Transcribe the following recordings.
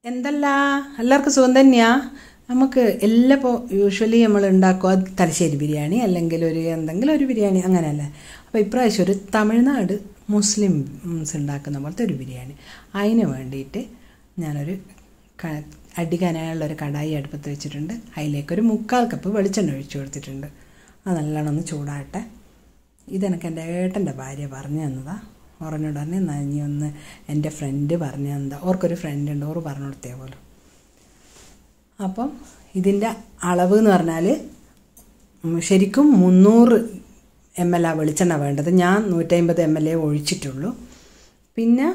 എന്തല്ല എല്ലാവർക്കും സുഖം തന്നെയാ നമുക്ക് എല്ലാം ഇപ്പോൾ യൂഷ്വലി നമ്മൾ ഉണ്ടാക്കുക തലശ്ശേരി ബിരിയാണി അല്ലെങ്കിൽ ഒരു എന്തെങ്കിലും ഒരു ബിരിയാണി അങ്ങനെയല്ലേ അപ്പോൾ ഇപ്രാവശ്യം ഒരു തമിഴ്നാട് മുസ്ലിംസ് ഉണ്ടാക്കുന്ന പോലത്തെ ഒരു ബിരിയാണി അതിന് വേണ്ടിയിട്ട് ഞാനൊരു ക അടിക്കാനായുള്ള ഒരു കടായി അടുപ്പത്ത് വെച്ചിട്ടുണ്ട് അതിലേക്ക് ഒരു മുക്കാൽ കപ്പ് വെളിച്ചെണ്ണ ഒഴിച്ചു കൊടുത്തിട്ടുണ്ട് അത് നല്ലോണം ഒന്ന് ചൂടാകട്ടെ ഇതെനിക്ക് എൻ്റെ ഏട്ടൻ്റെ ഭാര്യ പറഞ്ഞു തന്നതാ ഓറനോട് പറഞ്ഞ് നഞ്ഞി ഒന്ന് എൻ്റെ ഫ്രണ്ട് പറഞ്ഞു തന്നതാ ഓർക്കൊരു ഫ്രണ്ട് ഉണ്ട് ഓറ് പറഞ്ഞു കൊടുത്തേ പോലും അപ്പം ഇതിൻ്റെ അളവ് എന്ന് പറഞ്ഞാൽ ശരിക്കും മുന്നൂറ് എം എൽ ആ വെളിച്ചെണ്ണ വേണ്ടത് ഞാൻ നൂറ്റമ്പത് എം എൽ എ ഒഴിച്ചിട്ടുള്ളൂ പിന്നെ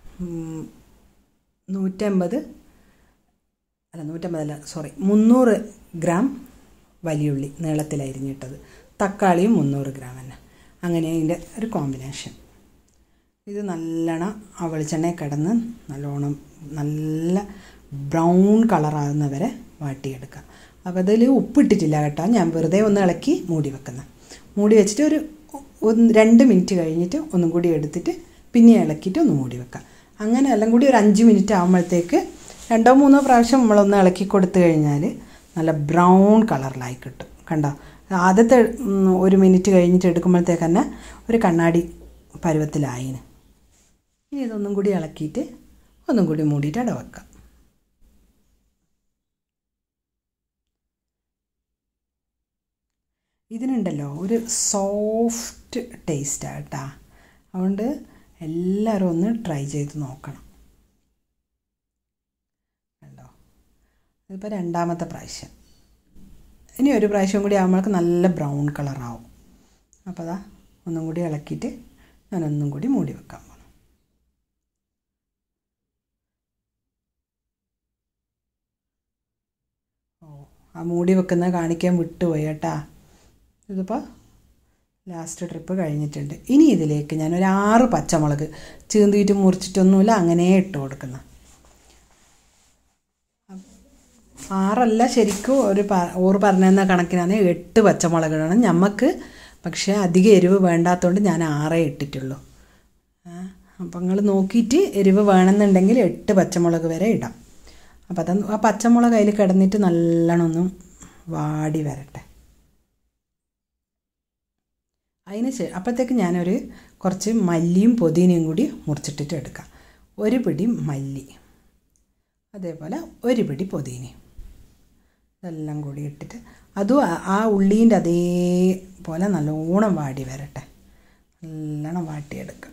നൂറ്റമ്പത് അല്ല നൂറ്റമ്പതല്ല സോറി മുന്നൂറ് ഗ്രാം വലിയുള്ളി നീളത്തിൽ അരിഞ്ഞിട്ടത് തക്കാളിയും മുന്നൂറ് ഗ്രാം തന്നെ അങ്ങനെ അതിൻ്റെ ഒരു കോമ്പിനേഷൻ ഇത് നല്ലോണം ആ വെളിച്ചെണ്ണയിൽ കിടന്ന് നല്ലോണം നല്ല ബ്രൗൺ കളറാകുന്ന വരെ വാട്ടിയെടുക്കുക അപ്പോൾ അതിൽ ഉപ്പിട്ടിട്ടില്ല കേട്ടോ ഞാൻ വെറുതെ ഒന്ന് ഇളക്കി മൂടി വെക്കുന്ന മൂടി വെച്ചിട്ട് ഒരു ഒന്ന് രണ്ട് മിനിറ്റ് കഴിഞ്ഞിട്ട് ഒന്നും കൂടി എടുത്തിട്ട് പിന്നെ ഇളക്കിയിട്ട് ഒന്ന് മൂടി വെക്കുക അങ്ങനെ എല്ലാം കൂടി ഒരു അഞ്ച് മിനിറ്റ് ആകുമ്പോഴത്തേക്ക് രണ്ടോ മൂന്നോ പ്രാവശ്യം നമ്മളൊന്ന് ഇളക്കി കൊടുത്തു കഴിഞ്ഞാൽ നല്ല ബ്രൗൺ കളറിലായി കിട്ടും കണ്ടോ ആദ്യത്തെ ഒരു മിനിറ്റ് കഴിഞ്ഞിട്ട് എടുക്കുമ്പോഴത്തേക്ക് തന്നെ ഒരു കണ്ണാടി പരുവത്തിലായിന് ഇനി ഇതൊന്നും കൂടി ഇളക്കിയിട്ട് ഒന്നും കൂടി മൂടിയിട്ട് അട വെക്കാം ഇതിനുണ്ടല്ലോ ഒരു സോഫ്റ്റ് ടേസ്റ്റാണ് കേട്ടോ അതുകൊണ്ട് എല്ലാവരും ഒന്ന് ട്രൈ ചെയ്ത് നോക്കണം കണ്ടോ ഇതിപ്പോൾ രണ്ടാമത്തെ പ്രാവശ്യം ഇനി ഒരു പ്രാവശ്യം കൂടി ആകുമ്പോഴേക്ക് നല്ല ബ്രൗൺ കളറാവും അപ്പോൾ അതാ ഒന്നും കൂടി ഇളക്കിയിട്ട് ഞാനൊന്നും കൂടി മൂടി വെക്കാൻ പോകണം ഓ ആ മൂടി വെക്കുന്നത് കാണിക്കാൻ വിട്ടുപോയി കേട്ടാ ഇതിപ്പോൾ ലാസ്റ്റ് ട്രിപ്പ് കഴിഞ്ഞിട്ടുണ്ട് ഇനി ഇതിലേക്ക് ഞാൻ ഒരു ആറ് പച്ചമുളക് ചീന്തിയിട്ട് മുറിച്ചിട്ടൊന്നുമില്ല അങ്ങനെ ഇട്ട് കൊടുക്കുന്ന ആറല്ല ശരിക്കും ഒരു ഓറ് പറഞ്ഞെന്ന കണക്കിനാണ് എട്ട് പച്ചമുളക് ഇടണം ഞമ്മക്ക് പക്ഷേ അധികം എരിവ് വേണ്ടാത്തതുകൊണ്ട് ഞാൻ ആറേ ഇട്ടിട്ടുള്ളൂ അപ്പം നിങ്ങൾ നോക്കിയിട്ട് എരിവ് വേണമെന്നുണ്ടെങ്കിൽ എട്ട് പച്ചമുളക് വരെ ഇടാം അപ്പം അത് ആ പച്ചമുളക് അതിൽ കിടന്നിട്ട് നല്ലോണം ഒന്ന് വാടി വരട്ടെ അതിന് ശേഷം അപ്പോഴത്തേക്ക് ഞാനൊരു കുറച്ച് മല്ലിയും പുതിനയും കൂടി മുറിച്ചിട്ടിട്ട് എടുക്കാം ഒരു പിടി മല്ലി അതേപോലെ ഒരു പിടി പുതിനയും ഇതെല്ലാം കൂടി ഇട്ടിട്ട് അതും ആ ഉള്ളീൻ്റെ അതേപോലെ നല്ലോണം വാടി വരട്ടെ നല്ലോണം വാട്ടിയെടുക്കുക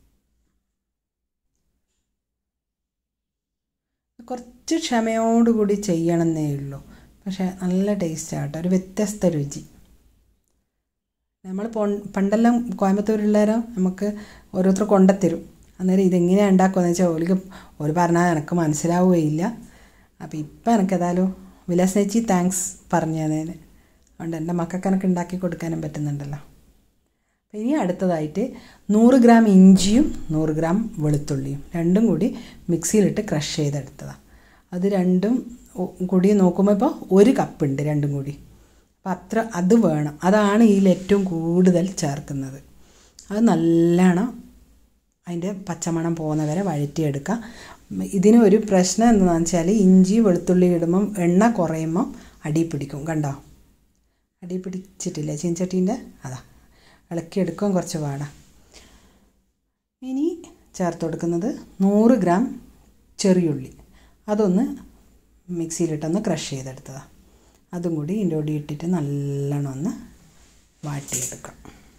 കുറച്ച് ക്ഷമയോടുകൂടി ചെയ്യണമെന്നേ ഉള്ളൂ പക്ഷേ നല്ല ടേസ്റ്റ് ആട്ടോ ഒരു വ്യത്യസ്ത രുചി നമ്മൾ പണ്ടെല്ലാം കോയമ്പത്തൂരുള്ളവരോ നമുക്ക് ഓരോരുത്തർ കൊണ്ടുത്തരും അന്നേരം ഇതെങ്ങനെയാണ് ഉണ്ടാക്കുകയെന്ന് വെച്ചാൽ ഓലിക്ക് ഒരു പറഞ്ഞാൽ എനിക്ക് മനസ്സിലാവുകയില്ല അപ്പോൾ ഇപ്പം എനിക്ക് ഏതായാലും വിലാസ്നേച്ചി താങ്ക്സ് പറഞ്ഞു തന്നതിന് അതുകൊണ്ട് എൻ്റെ മക്കൾക്ക് എനിക്ക് ഉണ്ടാക്കി കൊടുക്കാനും പറ്റുന്നുണ്ടല്ലോ അപ്പോൾ ഇനി അടുത്തതായിട്ട് നൂറ് ഗ്രാം ഇഞ്ചിയും നൂറ് ഗ്രാം വെളുത്തുള്ളിയും രണ്ടും കൂടി മിക്സിയിലിട്ട് ക്രഷ് ചെയ്തെടുത്തതാണ് അത് രണ്ടും കൂടി നോക്കുമ്പോൾ ഇപ്പോൾ ഒരു കപ്പുണ്ട് രണ്ടും കൂടി അപ്പം അത്ര അത് വേണം അതാണ് ഇതിൽ ഏറ്റവും കൂടുതൽ ചേർക്കുന്നത് അത് നല്ലോണം അതിൻ്റെ പച്ചമണം പോകുന്ന വരെ വഴറ്റിയെടുക്കുക ഇതിന് ഒരു പ്രശ്നം എന്താണെന്ന് വെച്ചാൽ ഇഞ്ചി വെളുത്തുള്ളി ഇടുമ്പം എണ്ണ കുറയുമ്പം അടി പിടിക്കും കണ്ടോ അടി പിടിച്ചിട്ടില്ല ചീൻചട്ടീൻ്റെ അതാ ഇളക്കിയെടുക്കാൻ കുറച്ച് പാടാ ഇനി ചേർത്ത് കൊടുക്കുന്നത് നൂറ് ഗ്രാം ചെറിയുള്ളി അതൊന്ന് മിക്സിയിലിട്ടൊന്ന് ക്രഷ് ചെയ്തെടുത്തതാണ് അതും കൂടി ഇതിൻ്റെ കൂടി ഇട്ടിട്ട് നല്ലോണം ഒന്ന് വാട്ടിയെടുക്കാം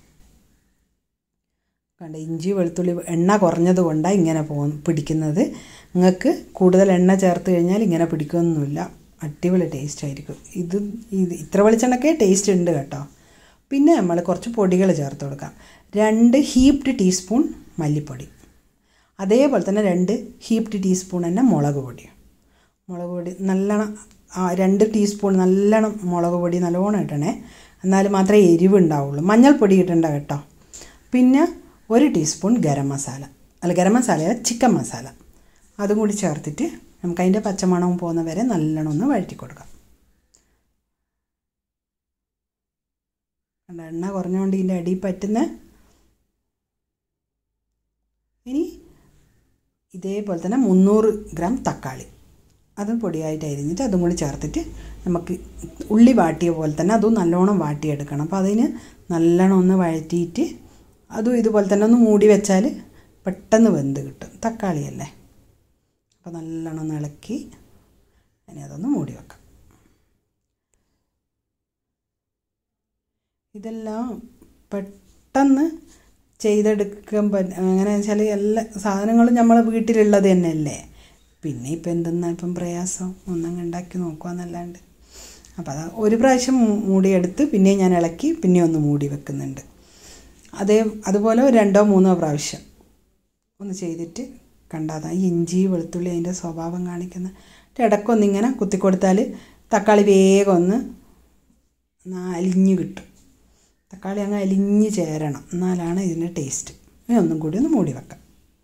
കണ്ട ഇഞ്ചി വെളുത്തുള്ളി എണ്ണ കുറഞ്ഞത് കൊണ്ടാണ് ഇങ്ങനെ പോ പിടിക്കുന്നത് നിങ്ങൾക്ക് കൂടുതൽ എണ്ണ ചേർത്ത് കഴിഞ്ഞാൽ ഇങ്ങനെ പിടിക്കുകയൊന്നുമില്ല അടിപൊളി ടേസ്റ്റ് ആയിരിക്കും ഇത് ഇത് ഇത്ര വെളിച്ചെണ്ണക്കെ ടേസ്റ്റ് ഉണ്ട് കേട്ടോ പിന്നെ നമ്മൾ കുറച്ച് പൊടികൾ ചേർത്ത് കൊടുക്കാം രണ്ട് ഹീപ്ഡ് ടീസ്പൂൺ മല്ലിപ്പൊടി അതേപോലെ തന്നെ രണ്ട് ഹീപ്ഡ് ടീസ്പൂൺ തന്നെ മുളക് പൊടി മുളക് പൊടി നല്ലോണം രണ്ട് ടീസ്പൂൺ നല്ലോണം മുളക് പൊടി നല്ലോണം ഇടണേ എന്നാൽ മാത്രമേ എരിവ് ഉണ്ടാവുള്ളൂ മഞ്ഞൾപ്പൊടി ഇടണ്ട കേട്ടോ പിന്നെ ഒരു ടീസ്പൂൺ ഗരം മസാല അല്ല ഗരം മസാല ചിക്കൻ മസാല അതും കൂടി ചേർത്തിട്ട് നമുക്ക് അതിൻ്റെ പച്ചമണവും പോകുന്ന വരെ നല്ലോണം ഒന്ന് വഴറ്റി കൊടുക്കാം എണ്ണ കുറഞ്ഞുകൊണ്ട് ഇതിൻ്റെ അടി പറ്റുന്ന ഇനി ഇതേപോലെ തന്നെ മുന്നൂറ് ഗ്രാം തക്കാളി അതും പൊടിയായിട്ട് അരിഞ്ഞിട്ട് അതും കൂടി ചേർത്തിട്ട് നമുക്ക് ഉള്ളി വാട്ടിയ പോലെ തന്നെ അതും നല്ലോണം വാട്ടിയെടുക്കണം അപ്പോൾ അതിന് നല്ലോണം ഒന്ന് വഴറ്റിയിട്ട് അതും ഇതുപോലെ തന്നെ ഒന്ന് മൂടി വെച്ചാൽ പെട്ടെന്ന് വെന്ത് കിട്ടും തക്കാളിയല്ലേ അപ്പോൾ നല്ലോണം ഒന്ന് ഇളക്കി ഇനി അതൊന്ന് മൂടി വെക്കാം ഇതെല്ലാം പെട്ടെന്ന് ചെയ്തെടുക്കാൻ പറ്റ എങ്ങനെ വെച്ചാൽ എല്ലാ സാധനങ്ങളും നമ്മളെ വീട്ടിലുള്ളത് തന്നെയല്ലേ പിന്നെ ഇപ്പം എന്തെന്നാ ഇപ്പം പ്രയാസം ഒന്നങ്ങ് ഉണ്ടാക്കി നോക്കുകയെന്നല്ലാണ്ട് അപ്പോൾ അത് ഒരു പ്രാവശ്യം മൂടിയെടുത്ത് പിന്നെ ഞാൻ ഇളക്കി പിന്നെ ഒന്ന് മൂടി വെക്കുന്നുണ്ട് അതേ അതുപോലെ ഒരു രണ്ടോ മൂന്നോ പ്രാവശ്യം ഒന്ന് ചെയ്തിട്ട് കണ്ടാൽ ഈ ഇഞ്ചി വെളുത്തുള്ളി അതിൻ്റെ സ്വഭാവം കാണിക്കുന്ന ഇടയ്ക്കൊന്നിങ്ങനെ കുത്തിക്കൊടുത്താൽ തക്കാളി വേഗം ഒന്ന് അലിഞ്ഞ് കിട്ടും തക്കാളി അങ്ങ് അലിഞ്ഞ് ചേരണം എന്നാലാണ് ഇതിൻ്റെ ടേസ്റ്റ് ഇനി ഒന്നും കൂടി ഒന്ന് മൂടി വെക്കാം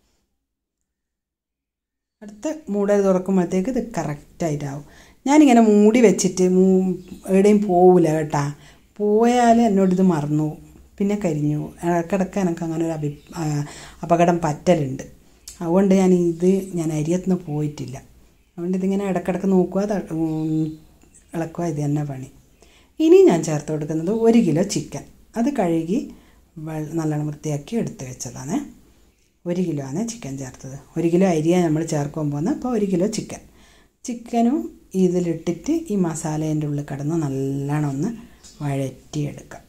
അടുത്ത മൂടൽ തുറക്കുമ്പോഴത്തേക്ക് ഇത് കറക്റ്റായിട്ടാവും ഞാനിങ്ങനെ മൂടി വെച്ചിട്ട് മൂ എവിടെയും പോവില്ല കേട്ടാ പോയാൽ എന്നോടിത് മറന്നു പോകും. പിന്നെ കരിഞ്ഞു പോകും. ഇടയ്ക്കിടയ്ക്ക് എനിക്ക് അങ്ങനെ ഒരു അഭി ആ, അപകടം പറ്റലുണ്ട് അതുകൊണ്ട് ഞാൻ ഇത് ഞാൻ അരിയത്തുനിന്ന് പോയിട്ടില്ല അതുകൊണ്ട് ഇതിങ്ങനെ ഇടയ്ക്കിടയ്ക്ക് നോക്കുക ത- ഉം, ഇളക്കുക ഇത് തന്നെ പണി ഇനി ഞാൻ ചേർത്ത് കൊടുക്കുന്നത് ഒരു കിലോ ചിക്കൻ അത് കഴുകി വെള്ള നല്ലോണം വൃത്തിയാക്കി എടുത്ത് വെച്ചതാണ് ഒരു കിലോ ആണ് ചിക്കൻ ചേർത്തത് ഒരു കിലോ അരിയാണ് നമ്മൾ ചേർക്കാൻ പോകുന്നത് അപ്പോൾ ഒരു കിലോ ചിക്കൻ ചിക്കനും ഇതിലിട്ടിട്ട് ഈ മസാലേൻ്റെ ഉള്ളിൽ കിടന്ന് നല്ലോണം ഒന്ന് വഴറ്റിയെടുക്കാം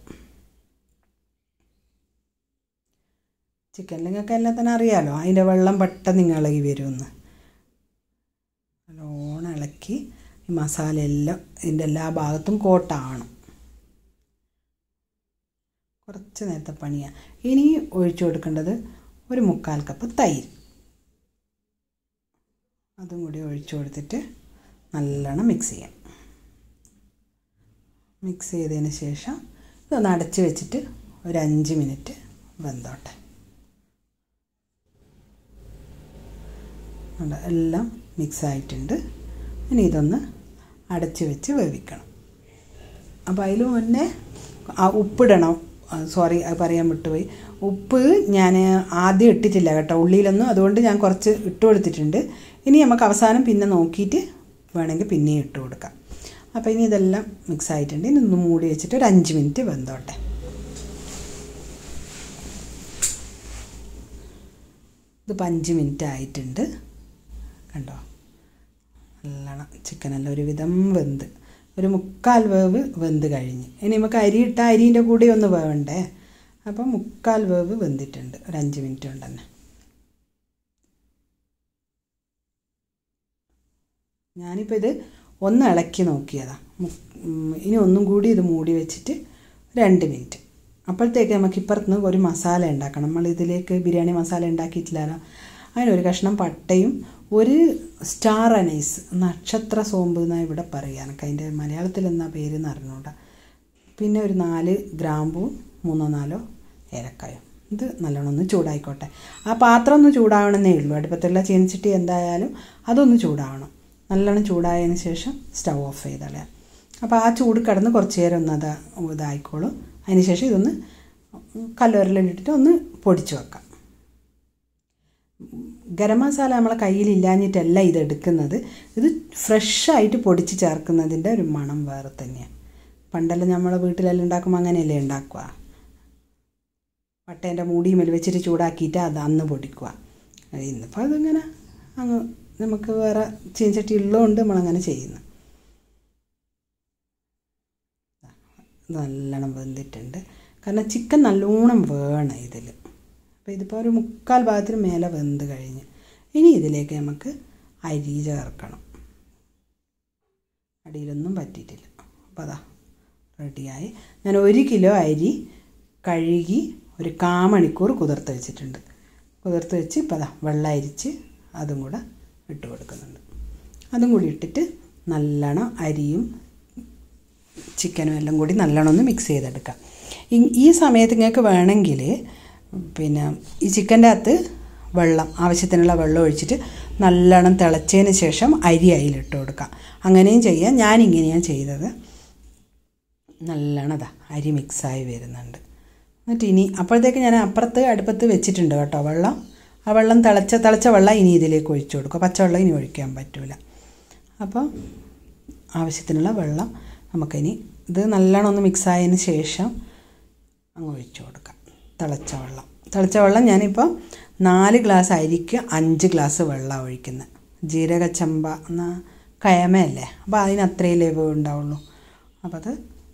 ചിക്കൻ നിങ്ങൾക്ക് എല്ലാം തന്നെ അറിയാലോ അതിൻ്റെ വെള്ളം പെട്ടെന്ന് ഇങ്ങ് ഇളകി വരുമെന്ന് നല്ലോണം ഇളക്കി ഈ മസാല എല്ലാം ഇതിൻ്റെ എല്ലാ ഭാഗത്തും കോട്ടാവണം കുറച്ച് നേരത്തെ പണിയാണ് ഇനി ഒഴിച്ചു കൊടുക്കേണ്ടത് ഒരു മുക്കാൽ കപ്പ് തൈര് അതും കൂടി ഒഴിച്ചു കൊടുത്തിട്ട് നല്ലോണം മിക്സ് ചെയ്യാം മിക്സ് ചെയ്തതിന് ശേഷം ഇതൊന്ന് അടച്ച് വെച്ചിട്ട് ഒരു അഞ്ച് മിനിറ്റ് വെന്തോട്ടെ ഉണ്ട് എല്ലാം മിക്സ് ആയിട്ടുണ്ട് ഇനി ഇതൊന്ന് അടച്ച് വെച്ച് വേവിക്കണം അപ്പോൾ അതിൽ മുന്നേ ആ ഉപ്പിടണം സോറി അത് പറയാൻ വിട്ടുപോയി ഉപ്പ് ഞാൻ ആദ്യം ഇട്ടിട്ടില്ല കേട്ടോ ഉള്ളിയിലൊന്നും അതുകൊണ്ട് ഞാൻ കുറച്ച് ഇട്ട് കൊടുത്തിട്ടുണ്ട് ഇനി നമുക്ക് അവസാനം പിന്നെ നോക്കിയിട്ട് വേണമെങ്കിൽ പിന്നെയും ഇട്ട് കൊടുക്കാം അപ്പോൾ ഇനി ഇതെല്ലാം മിക്സ് ആയിട്ടുണ്ട് ഇനി ഒന്ന് മൂടി വെച്ചിട്ട് ഒരു അഞ്ച് മിനിറ്റ് വെന്തോട്ടെ ഇതിപ്പോൾ അഞ്ച് മിനിറ്റ് ആയിട്ടുണ്ട് കണ്ടോ നല്ലോണം ചിക്കനെല്ലാം ഒരുവിധം വെന്ത് ഒരു മുക്കാൽ വേവ് വെന്ത് കഴിഞ്ഞ് ഇനി നമുക്ക് അരി ഇട്ട അരീൻ്റെ കൂടെ ഒന്ന് വേവണ്ടേ അപ്പം മുക്കാൽ വേവ് വെന്തിട്ടുണ്ട് ഒരു അഞ്ച് മിനിറ്റ് കൊണ്ട് തന്നെ ഞാനിപ്പോൾ ഇത് ഒന്ന് ഇളക്കി നോക്കിയതാണ് ഇനി ഒന്നും കൂടി ഇത് മൂടി വെച്ചിട്ട് രണ്ട് മിനിറ്റ് അപ്പോഴത്തേക്ക് നമുക്ക് ഇപ്പുറത്തുനിന്ന് ഒരു മസാല ഉണ്ടാക്കണം നമ്മൾ ഇതിലേക്ക് ബിരിയാണി മസാല ഉണ്ടാക്കിയിട്ടില്ലല്ലോ അതിനൊരു കഷ്ണം പട്ടയും ഒരു സ്റ്റാർ അനൈസ് നക്ഷത്ര സോമ്പ് എന്നാണ് ഇവിടെ പറയുക എനിക്ക് അതിൻ്റെ മലയാളത്തിൽ എന്നാ പേര് എന്ന് അറിഞ്ഞൂടാ പിന്നെ ഒരു നാല് ഗ്രാമ്പും മൂന്നോ നാലോ ഏലക്കായും ഇത് നല്ലോണം ഒന്ന് ചൂടായിക്കോട്ടെ ആ പാത്രം ഒന്ന് ചൂടാവണമെന്നേ ഉള്ളൂ അടുപ്പത്തുള്ള ചീനിച്ചിട്ട് എന്തായാലും അതൊന്ന് ചൂടാവണം നല്ലോണം ചൂടായതിന് ശേഷം സ്റ്റൗ ഓഫ് ചെയ്തളയാം അപ്പോൾ ആ ചൂട് കിടന്ന് കുറച്ച് നേരം ഒന്ന് അത് ഇതായിക്കോളും അതിന് ശേഷം ഇതൊന്ന് കല്ലോരലിട്ടിട്ട് ഒന്ന് പൊടിച്ച് വെക്കാം ഗരം മസാല നമ്മളെ കയ്യിലില്ലാഞ്ഞിട്ടല്ല ഇത് എടുക്കുന്നത് ഇത് ഫ്രഷായിട്ട് പൊടിച്ച് ചേർക്കുന്നതിൻ്റെ ഒരു മണം വേറെ തന്നെയാണ് പണ്ടെല്ലാം നമ്മളെ വീട്ടിലെല്ലാം ഉണ്ടാക്കുമ്പോൾ അങ്ങനെയല്ലേ ഉണ്ടാക്കുക പട്ടേൻ്റെ മൂടിയുമേൽ വെച്ചിട്ട് ചൂടാക്കിയിട്ട് അത് അന്ന് പൊടിക്കുക ഇന്നിപ്പോൾ അതിങ്ങനെ അങ്ങ് നമുക്ക് വേറെ ചീഞ്ചട്ടി ഉള്ളതുകൊണ്ട് നമ്മളങ്ങനെ ചെയ്യുന്നു നല്ലോണം വെന്തിട്ടുണ്ട് കാരണം ചിക്കൻ നല്ലോണം വേണം ഇതിൽ അപ്പോൾ ഇതിപ്പോൾ ഒരു മുക്കാൽ ഭാഗത്തിന് മേലെ വെന്ത് കഴിഞ്ഞ് ഇനി ഇതിലേക്ക് നമുക്ക് അരി ചേർക്കണം അടിയിലൊന്നും പറ്റിയിട്ടില്ല അപ്പോൾ അതാ റെഡിയായി ഞാൻ ഒരു കിലോ അരി കഴുകി ഒരു കാമണിക്കൂർ കുതിർത്ത് വെച്ചിട്ടുണ്ട് കുതിർത്ത് വെച്ച് ഇപ്പോൾ അതാ വെള്ളം അരിച്ച് അതും കൂടെ ഇട്ട് കൊടുക്കുന്നുണ്ട് അതും കൂടി ഇട്ടിട്ട് നല്ലോണം അരിയും ചിക്കനും എല്ലാം കൂടി നല്ലോണം ഒന്ന് മിക്സ് ചെയ്തെടുക്കാം ഈ സമയത്ത് നിങ്ങൾക്ക് വേണമെങ്കിൽ പിന്നെ ഈ ചിക്കൻ്റെ അകത്ത് വെള്ളം ആവശ്യത്തിനുള്ള വെള്ളം ഒഴിച്ചിട്ട് നല്ലോണം തിളച്ചതിന് ശേഷം അരി അതിലിട്ട് കൊടുക്കാം അങ്ങനെയും ചെയ്യാം ഞാനിങ്ങനെയാണ് ചെയ്തത് നല്ലോണം അതാ അരി മിക്സായി വരുന്നുണ്ട് എന്നിട്ട് ഇനി അപ്പോഴത്തേക്ക് ഞാൻ അപ്പുറത്ത് അടുപ്പത്ത് വെച്ചിട്ടുണ്ട് കേട്ടോ വെള്ളം ആ വെള്ളം തിളച്ച തിളച്ച വെള്ളം ഇനി ഇതിലേക്ക് ഒഴിച്ചു കൊടുക്കുക പച്ചവെള്ളം ഇനി ഒഴിക്കാൻ പറ്റില്ല അപ്പോൾ ആവശ്യത്തിനുള്ള വെള്ളം നമുക്കിനി ഇത് നല്ലോണം ഒന്ന് മിക്സ് ആയതിന് ശേഷം അങ്ങ് ഒഴിച്ചു കൊടുക്കാം തിളച്ച വെള്ളം തിളച്ച വെള്ളം ഞാനിപ്പോൾ നാല് ഗ്ലാസ് അരിക്ക് അഞ്ച് ഗ്ലാസ് വെള്ളം ഒഴിക്കുന്നത് ജീരകച്ചമ്പ എന്ന കയമയല്ലേ അപ്പോൾ അതിന് അത്രയും ലവ് ഉണ്ടാവുള്ളൂ അപ്പോൾ അത്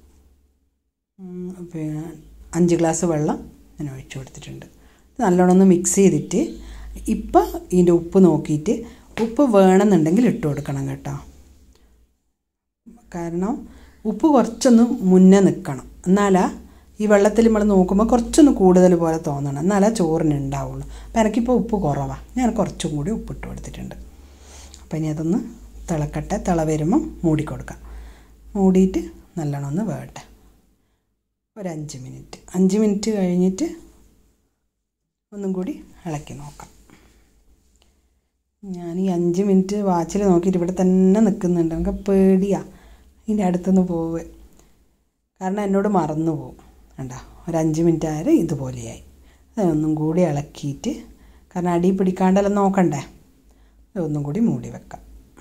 പിന്നെ അഞ്ച് ഗ്ലാസ് വെള്ളം ഞാൻ ഒഴിച്ചു കൊടുത്തിട്ടുണ്ട് നല്ലോണം ഒന്ന് മിക്സ് ചെയ്തിട്ട് ഇപ്പോൾ ഇതിൻ്റെ ഉപ്പ് നോക്കിയിട്ട് ഉപ്പ് വേണമെന്നുണ്ടെങ്കിൽ ഇട്ട് കൊടുക്കണം കേട്ടോ കാരണം ഉപ്പ് കുറച്ചൊന്ന് മുന്നേ നിൽക്കണം എന്നാലാ ഈ വെള്ളത്തിൽ നമ്മൾ നോക്കുമ്പോൾ കുറച്ചൊന്ന് കൂടുതൽ പോലെ തോന്നണം എന്നാലേ ചോറിന് ഉണ്ടാവുള്ളൂ അപ്പോൾ എനിക്കിപ്പോൾ ഉപ്പ് കുറവാണ് ഞാൻ കുറച്ചും കൂടി ഉപ്പിട്ട് കൊടുത്തിട്ടുണ്ട് അപ്പോൾ ഇനി അതൊന്ന് തിളക്കട്ടെ തിള വരുമ്പം മൂടിക്കൊടുക്കാം മൂടിയിട്ട് നല്ലോണം ഒന്ന് വേട്ടെ ഒരു അഞ്ച് മിനിറ്റ് അഞ്ച് മിനിറ്റ് കഴിഞ്ഞിട്ട് ഒന്നും കൂടി ഇളക്കി നോക്കാം ഞാൻ ഈ അഞ്ച് മിനിറ്റ് വാച്ചിൽ നോക്കിയിട്ട് ഇവിടെ തന്നെ നിൽക്കുന്നുണ്ട് നമുക്ക് പേടിയാണ് ഇതിൻ്റെ അടുത്തുനിന്ന് പോവുക കാരണം എന്നോട് മറന്നു പോകും കണ്ടോ ഒരു അഞ്ച് മിനിറ്റ് ആയാലും ഇതുപോലെയായി അതൊന്നും കൂടി ഇളക്കിയിട്ട് കാരണം അടി പിടിക്കാണ്ടെല്ലാം നോക്കണ്ടേ ഒന്നും കൂടി മൂടി വെക്കാം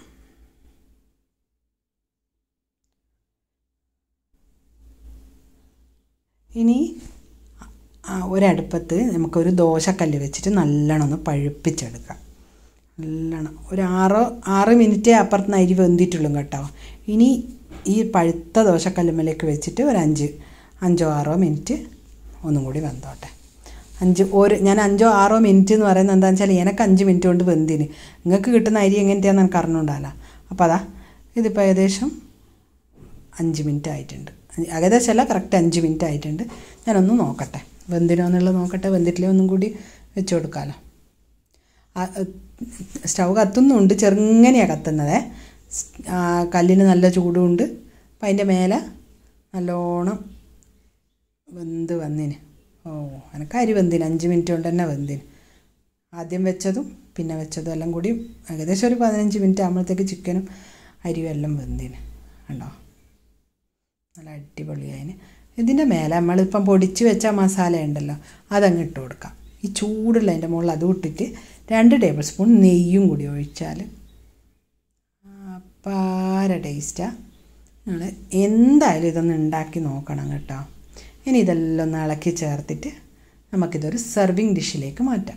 ഇനി ഒരടുപ്പത്ത് നമുക്കൊരു ദോശക്കല്ല് വെച്ചിട്ട് നല്ലോണം ഒന്ന് പഴുപ്പിച്ചെടുക്കാം നല്ലോണം ഒരു ആറോ ആറ് മിനിറ്റേ അപ്പുറത്ത് നിന്ന് അരി വെന്തിട്ടുള്ളൂ കേട്ടോ ഇനി ഈ പഴുത്ത ദോശക്കല്ലുമ്മലേക്ക് വെച്ചിട്ട് ഒരു അഞ്ച് അഞ്ചോ ആറോ മിനിറ്റ് ഒന്നും കൂടി വെന്തോട്ടെ അഞ്ച് ഒരു ഞാൻ അഞ്ചോ ആറോ മിനിറ്റ് എന്ന് പറയുന്നത് എന്താണെന്ന് വെച്ചാൽ എനിക്ക് അഞ്ച് മിനിറ്റ് കൊണ്ട് വെന്തിന് നിങ്ങൾക്ക് കിട്ടുന്ന അരി എങ്ങനത്തെയാണെന്ന് എനിക്ക് അറിഞ്ഞുകൊണ്ടല്ല അപ്പോൾ അതാ ഇതിപ്പോൾ ഏകദേശം അഞ്ച് മിനിറ്റ് ആയിട്ടുണ്ട് ഏകദേശം അല്ല കറക്റ്റ് അഞ്ച് മിനിറ്റ് ആയിട്ടുണ്ട് ഞാനൊന്ന് നോക്കട്ടെ വെന്തിനോ എന്നുള്ളത് നോക്കട്ടെ വെന്തിട്ടില്ലേ ഒന്നും കൂടി വെച്ച് കൊടുക്കാമല്ലോ സ്റ്റൗ കത്തുന്നുണ്ട് ചെറുങ്ങനെയാണ് കത്തുന്നത് കല്ലിന് നല്ല ചൂടുമുണ്ട് അപ്പം അതിൻ്റെ മേലെ നല്ലോണം വെന്ത് വന്നിന് ഓ എനിക്ക് അരി വെന്തിന് അഞ്ച് മിനിറ്റ് കൊണ്ട് തന്നെ വെന്തിന് ആദ്യം വെച്ചതും പിന്നെ വെച്ചതും എല്ലാം കൂടി ഏകദേശം ഒരു പതിനഞ്ച് മിനിറ്റ് ആകുമ്പോഴത്തേക്ക് ചിക്കനും അരിയും എല്ലാം വെന്തിന് കണ്ടോ നല്ല അടിപൊളിയായിന് ഇതിൻ്റെ മേലെ നമ്മളിപ്പം പൊടിച്ച് വെച്ച മസാല ഉണ്ടല്ലോ അതങ്ങ് ഇട്ട് കൊടുക്കാം ഈ ചൂടുള്ള അതിൻ്റെ മുകളിൽ അതും ഇട്ടിട്ട് രണ്ട് ടേബിൾ സ്പൂൺ നെയ്യും കൂടി ഒഴിച്ചാൽ അപ്പാര ടേസ്റ്റാണ് നിങ്ങൾ എന്തായാലും ഇതൊന്ന് ഉണ്ടാക്കി നോക്കണം കേട്ടോ ഇനി ഇതെല്ലാം ഒന്ന് ഇളക്കി ചേർത്തിട്ട് നമുക്കിതൊരു സെർവിങ് ഡിഷിലേക്ക് മാറ്റാം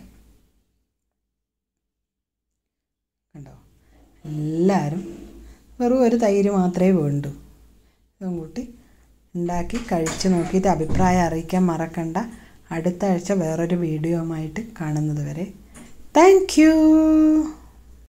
കണ്ടോ എല്ലാവരും വെറും ഒരു തൈര് മാത്രമേ വേണ്ടൂ ഇതും കൂട്ടി ഉണ്ടാക്കി കഴിച്ച് നോക്കിയിട്ട് അഭിപ്രായം അറിയിക്കാൻ മറക്കണ്ട അടുത്ത ആഴ്ച വേറൊരു വീഡിയോയുമായിട്ട് കാണുന്നത് വരെ താങ്ക്